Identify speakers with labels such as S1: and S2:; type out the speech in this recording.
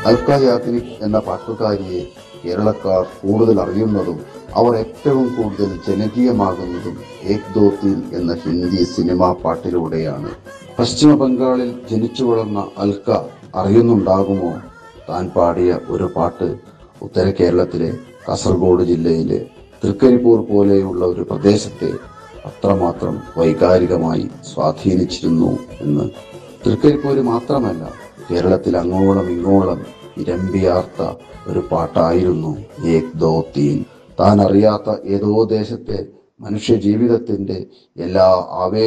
S1: അൽക്ക യാത്രിക് എന്ന പാട്ടുകാരിയെ കേരളക്കാർ കൂടുതൽ അറിയുന്നതും അവർ ഏറ്റവും കൂടുതൽ ജനകീയമാകുന്നതും ഏക് ദോ തീൻ എന്ന ഹിന്ദി സിനിമാ പാട്ടിലൂടെയാണ് പശ്ചിമ ബംഗാളിൽ ജനിച്ചു വളർന്ന അൽക്ക അറിയുന്നുണ്ടാകുമോ താൻ പാടിയ ഒരു പാട്ട് ഉത്തര കേരളത്തിലെ കാസർഗോഡ് ജില്ലയിലെ തൃക്കരിപ്പൂർ പോലെയുള്ള ഒരു പ്രദേശത്തെ അത്രമാത്രം വൈകാരികമായി സ്വാധീനിച്ചിരുന്നു എന്ന് തൃക്കരിപ്പൂര് മാത്രമല്ല കേരളത്തിൽ അങ്ങോളം ഇങ്ങോളം ഇരമ്പിയാർത്ത ഒരു പാട്ടായിരുന്നു ഏക് ദോ തീൻ താൻ അറിയാത്ത ഏതോ ദേശത്തെ മനുഷ്യ ജീവിതത്തിന്റെ എല്ലാ ആവേ